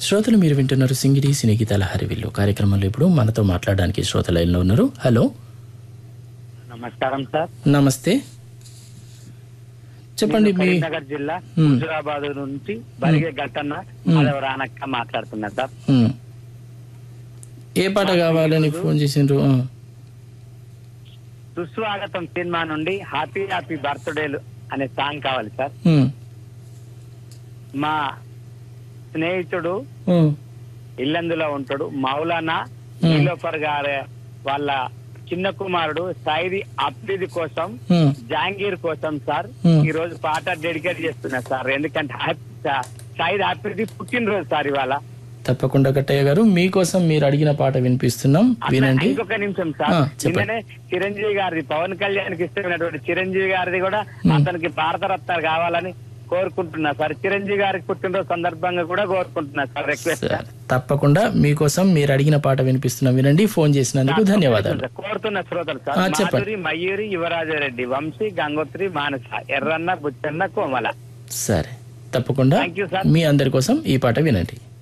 శ్రోతలు మీరు వింటున్నారు సింగిడి సినీ గీతాల హరివిల్లు కార్యక్రమంలో ఇప్పుడు మనతో మాట్లాడడానికి శ్రోత లైన్లో ఉన్నారు హలో నమస్కారం సార్ నమస్తే చెప్పండి నేను మీ కరీంనగర్ జిల్లా మ్. హుజురాబాద్ నుంచి బలిగే ఘటన మాధవ రానక్క మాట్లాడుతున్నా సార్ ఉమ్. ఏ పాట కావాలని ఫోన్ చేసిండ్రు ఆ. సుస్వాగతం సినిమా నుండి హ్యాపీ హ్యాపీ బర్త్డేలు అనే సాంగ్ కావాలి సార్ ఉమ్. మా స్నేహితుడు ఉమ్. ఇల్లందులో ఉంటాడు మౌలానా మ్. నీలోఫర్ గారి వాళ్ళ చిన్న కుమారుడు సైది అప్రిది కోసం ఉమ్. జాంగీర్ కోసం సార్ మ్. ఈ రోజు పాట డెడికేట్ చేస్తున్నా సార్ ఎందుకంటే హ్యాపీ- సైద్ అప్రిది పుట్టినరోజు సార్ ఇవాళ తప్పకుండా కట్టయ్య గారు మీకోసం మీరు అడిగిన పాట వినిపిస్తున్నాం అట్లా వినండి ఇంకొక నిమిషం సార్ ఆ, చెప్పండి. నిన్ననే చిరంజీవి గారిది పవన్ కళ్యాణ్ కి ఇష్టమైనటువంటి చిరంజీవి గారిది కూడా అతనికి భారతరత్న కావాలని కోరుకుంటున్నా సార్ చిరంజీవి గారికి పుట్టినరోజు సందర్భంగా కూడా కోరుకుంటున్నా సార్ రిక్వెస్ట్ సార్, తప్పకుండా మీకోసం మీరు అడిగిన పాట వినిపిస్తున్నాం వినండి ఫోన్ చేసినందుకు ధన్యవాదాలు కోరుతున్న శ్రోతలు సార్ ఆ, చెప్పండి. మాధురి మయూరి యువరాజారెడ్డి వంశీ గంగోత్రి మానస ఎర్రన్న బుచ్చన్న కోమల సరే తప్పకుండా Thank you, sir. మీ అందరి కోసం ఈ పాట వినండి